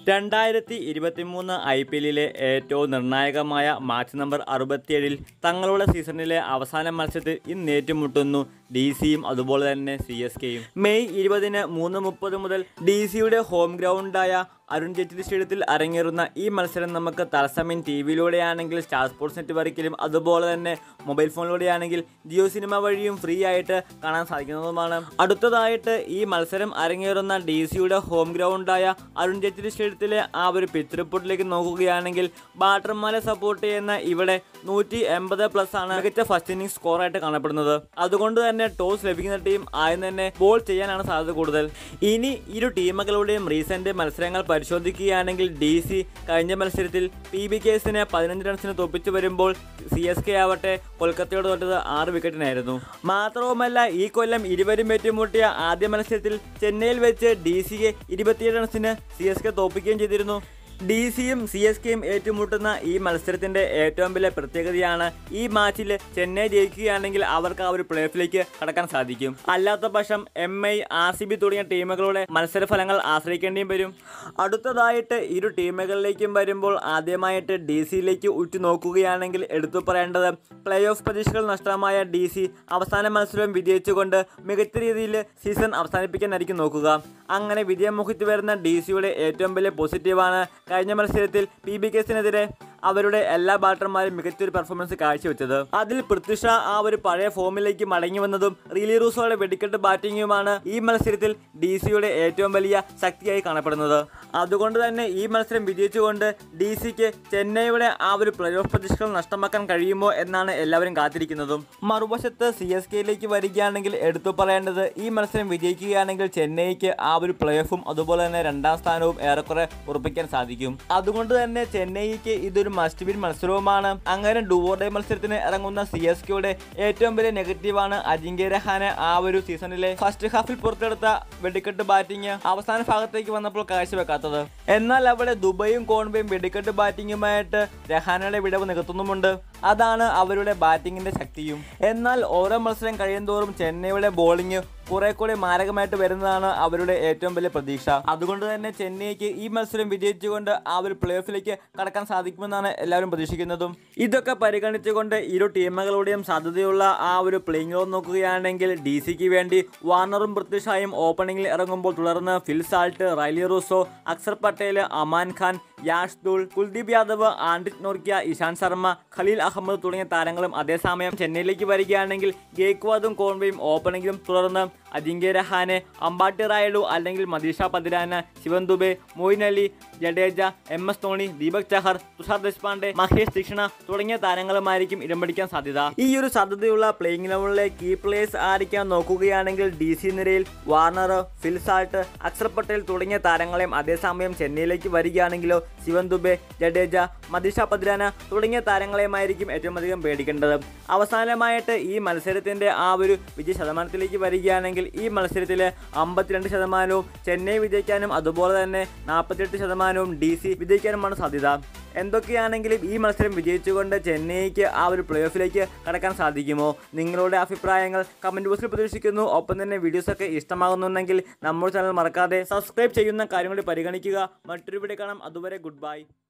രണ്ടായിരത്തി ഇരുപത്തിമൂന്ന് I P എല്ലിലെ ഏറ്റവും നിർണായകമായ മാച്ച് നമ്പർ അറുപത്തിയേഴിൽ തങ്ങളുടെ സീസണിലെ അവസാന മത്സരത്തിൽ ഇന്ന് ഏറ്റുമുട്ടുന്നു ഡി സിയും അതുപോലെ തന്നെ സി എസ് കെയും മെയ് ഇരുപതിന് മൂന്ന് മുപ്പത് മുതൽ ഡി സിയുടെ ഹോം ഗ്രൗണ്ടായ അരുൺ ജെറ്റ്ലി സ്റ്റേഡിയത്തിൽ അരങ്ങേറുന്ന ഈ മത്സരം നമുക്ക് തത്സമയം ടി വിയിലൂടെയാണെങ്കിൽ സ്റ്റാർ സ്പോർട്സ് നെറ്റ്വർക്കിലും അതുപോലെ തന്നെ മൊബൈൽ ഫോണിലൂടെയാണെങ്കിൽ ജിയോ സിനിമ വഴിയും ഫ്രീ ആയിട്ട് കാണാൻ സാധിക്കുന്നതുമാണ് അടുത്തതായിട്ട് ഈ മത്സരം അരങ്ങേറുന്ന ഡി സിയുടെ ഹോം ഗ്രൗണ്ടായ അരുൺ ജെറ്റ്ലി സ്റ്റേഡിയത്തിലെ ആ ഒരു പിച്ച് റിപ്പോർട്ടിലേക്ക് നോക്കുകയാണെങ്കിൽ ബാറ്റർമാരെ സപ്പോർട്ട് ചെയ്യുന്ന ഇവിടെ നൂറ്റി എൺപത് പ്ലസ് ആണ് മികച്ച ഫസ്റ്റ് ഇന്നിംഗ് സ്കോറായിട്ട് കാണപ്പെടുന്നത് അതുകൊണ്ട് തന്നെ ടോസ് ലഭിക്കുന്ന ടീം ആദ്യം തന്നെ ബോൾ ചെയ്യാനാണ് സാധ്യത കൂടുതൽ ഇനി ഇരു ടീമുകളുടെയും റീസെന്റ് മത്സരങ്ങൾ പരിശോധിക്കുകയാണെങ്കിൽ ഡി സി കഴിഞ്ഞ മത്സരത്തിൽ പി ബി കേസിനെ പതിനഞ്ച് റൺസിന് തോപ്പിച്ചു വരുമ്പോൾ സി എസ് കെ ആവട്ടെ കൊൽക്കത്തയോട് തോറ്റത് ആറ് വിക്കറ്റിനായിരുന്നു മാത്രവുമല്ല ഈ കൊല്ലം ഇരുവരും ഏറ്റുമുട്ടിയ ആദ്യ മത്സരത്തിൽ ചെന്നൈയിൽ വെച്ച് ഡി സിയെ ഇരുപത്തിയേഴ് റൺസിന് സി എസ് കെ തോപ്പിക്കുകയും ചെയ്തിരുന്നു ഡി സിയും സി എസ് കെയും ഏറ്റുമുട്ടുന്ന ഈ മത്സരത്തിന്റെ ഏറ്റവും വലിയ പ്രത്യേകതയാണ് ഈ മാച്ചിൽ ചെന്നൈ ജയിക്കുകയാണെങ്കിൽ അവർക്ക് ആ ഒരു പ്ലേ ഓഫിലേക്ക് കടക്കാൻ സാധിക്കും അല്ലാത്ത പക്ഷം M I R C B തുടങ്ങിയ ടീമുകളുടെ മത്സരഫലങ്ങൾ ആശ്രയിക്കേണ്ടിയും വരും അടുത്തതായിട്ട് ഇരു ടീമുകളിലേക്കും വരുമ്പോൾ ആദ്യമായിട്ട് ഡി സിയിലേക്ക് ഉറ്റുനോക്കുകയാണെങ്കിൽ എടുത്തു പറയേണ്ടത് പ്ലേ ഓഫ് പ്രതീക്ഷകൾ നഷ്ടമായ ഡി സി അവസാന മത്സരം വിജയിച്ചുകൊണ്ട് മികച്ച രീതിയിൽ സീസൺ അവസാനിപ്പിക്കാനായിരിക്കും നോക്കുക അങ്ങനെ വിജയം മുഖത്ത് വരുന്ന ഡി സിയുടെ ഏറ്റവും വലിയ പോസിറ്റീവാണ് കഴിഞ്ഞ മത്സരത്തിൽ പി ബി കേസിനെതിരെ അവരുടെ എല്ലാ ബാറ്റർമാരും മികച്ചൊരു പെർഫോമൻസ് കാഴ്ചവെച്ചത് അതിൽ പൃഥ്വിഷ ആ ഒരു പഴയ ഫോമിലേക്ക് മടങ്ങി വന്നതും റിലി റൂസോയുടെ വെടിക്കെട്ട് ബാറ്റിംഗുമാണ് ഈ മത്സരത്തിൽ ഡി സിയുടെ ഏറ്റവും വലിയ ശക്തിയായി കാണപ്പെടുന്നത് അതുകൊണ്ട് തന്നെ ഈ മത്സരം വിജയിച്ചുകൊണ്ട് ഡി സിക്ക് ചെന്നൈയുടെ ആ ഒരു പ്ലേ ഓഫ് പ്രതീക്ഷകൾ നഷ്ടമാക്കാൻ കഴിയുമോ എന്നാണ് എല്ലാവരും കാത്തിരിക്കുന്നതും മറുവശത്ത് സി എസ് കെയിലേക്ക് വരികയാണെങ്കിൽ എടുത്തു പറയേണ്ടത് ഈ മത്സരം വിജയിക്കുകയാണെങ്കിൽ ചെന്നൈക്ക് ആ ഒരു പ്ലേ ഓഫും അതുപോലെ തന്നെ രണ്ടാം സ്ഥാനവും ഏറെക്കുറെ ഉറപ്പിക്കാൻ സാധിക്കും അതുകൊണ്ട് തന്നെ ചെന്നൈക്ക് ഇതൊരു മസ്റ്റ് വിൻ മത്സരവുമാണ് അങ്ങനെ ഡുവോഡേ മത്സരത്തിന് ഇറങ്ങുന്ന സി എസ് കെയുടെ ഏറ്റവും വലിയ നെഗറ്റീവാണ് അജിങ്ക്യ രഹാനെ ആ ഒരു സീസണിലെ ഫസ്റ്റ് ഹാഫിൽ പുറത്തെടുത്ത വെടിക്കെട്ട് ബാറ്റിംഗ് അവസാന ഭാഗത്തേക്ക് വന്നപ്പോൾ കാഴ്ചവെക്കാത്തത് എന്നാൽ അവിടെ ദുബൈയും കോൺബയും വെടിക്കെട്ട് ബാറ്റിംഗുമായിട്ട് രഹാനയുടെ വിടവ് നികത്തുന്നുമുണ്ട് അതാണ് അവരുടെ ബാറ്റിങ്ങിന്റെ ശക്തിയും എന്നാൽ ഓരോ മത്സരം കഴിയുന്തോറും ചെന്നൈയുടെ ബോളിംഗ് കുറെ കൂടി മാരകമായിട്ട് വരുന്നതാണ് അവരുടെ ഏറ്റവും വലിയ പ്രതീക്ഷ അതുകൊണ്ട് തന്നെ ചെന്നൈക്ക് ഈ മത്സരം വിജയിച്ചുകൊണ്ട് ആ ഒരു പ്ലേ ഓഫിലേക്ക് കടക്കാൻ സാധിക്കുമെന്നാണ് എല്ലാവരും പ്രതീക്ഷിക്കുന്നതും ഇതൊക്കെ പരിഗണിച്ചുകൊണ്ട് ഇരു ടീമുകളുടെയും സാധ്യതയുള്ള ആ ഒരു പ്ലേയിങ് റോൾ നോക്കുകയാണെങ്കിൽ ഡി സിക്ക് വേണ്ടി വാർണറും പൃഥ്വിഷായും ഓപ്പണിംഗിൽ ഇറങ്ങുമ്പോൾ തുടർന്ന് Phil Salt Rilee Rossouw Axar Patel Aman Khan Yash Dhull Kuldeep Yadav Anrich Nortje Ishant Sharma Khaleel Ahmed തുടങ്ങിയ താരങ്ങളും അതേസമയം ചെന്നൈയിലേക്ക് വരികയാണെങ്കിൽ ഗേക്വാദും കോൺവയും ഓപ്പണിംഗിലും തുടർന്ന് അജിങ്ക്യ രഹാനെ അമ്പാട്ടി റായഡു അല്ലെങ്കിൽ മദീഷ പതിരാന ശിവൻ ദുബെ മൊയിൻ അലി ജഡേജ എം എസ് ധോണി ദീപക് ചഹർ തുഷാർ ദേശ്പാണ്ഡെ മഹേഷ് ദീക്ഷണ തുടങ്ങിയ താരങ്ങളുമായിരിക്കും ഇടം പിടിക്കാൻ സാധ്യത ഈ ഒരു സാധ്യതയുള്ള പ്ലേയിങ് ലെവലിലെ കീ പ്ലേയേഴ്സ് ആയിരിക്കാൻ നോക്കുകയാണെങ്കിൽ ഡി സി നിരയിൽ Warner Phil Salt Axar Patel തുടങ്ങിയ താരങ്ങളെയും അതേസമയം ചെന്നൈയിലേക്ക് വരികയാണെങ്കിലോ ശിവൻ ദുബെ ജഡേജ മദീഷ പദ്രാന തുടങ്ങിയ താരങ്ങളെയുമായിരിക്കും ഏറ്റവും അധികം പേടിക്കേണ്ടത് അവസാനമായിട്ട് ഈ മത്സരത്തിന്റെ ആ ഒരു വിജയ ശതമാനത്തിലേക്ക് വരികയാണെങ്കിൽ ഈ മത്സരത്തിൽ അമ്പത്തിരണ്ട് ശതമാനവും ചെന്നൈ വിജയിക്കാനും അതുപോലെ തന്നെ നാൽപ്പത്തിയെട്ട് ശതമാനവും ഡി സി വിജയിക്കാനുമാണ് സാധ്യത എന്തൊക്കെയാണെങ്കിലും ഈ മത്സരം വിജയിച്ചുകൊണ്ട് ചെന്നൈക്ക് ആ ഒരു പ്ലേ ഓഫിലേക്ക് കടക്കാൻ സാധിക്കുമോ നിങ്ങളുടെ അഭിപ്രായങ്ങൾ കമൻറ്റ് ബോക്സിൽ പ്രതീക്ഷിക്കുന്നു ഒപ്പം തന്നെ വീഡിയോസൊക്കെ ഇഷ്ടമാകുന്നുണ്ടെങ്കിൽ നമ്മുടെ ചാനൽ മറക്കാതെ സബ്സ്ക്രൈബ് ചെയ്യുന്ന കാര്യം കൂടി പരിഗണിക്കുക മറ്റൊരു വീഡിയോ കാണാം അതുവരെ ഗുഡ് ബൈ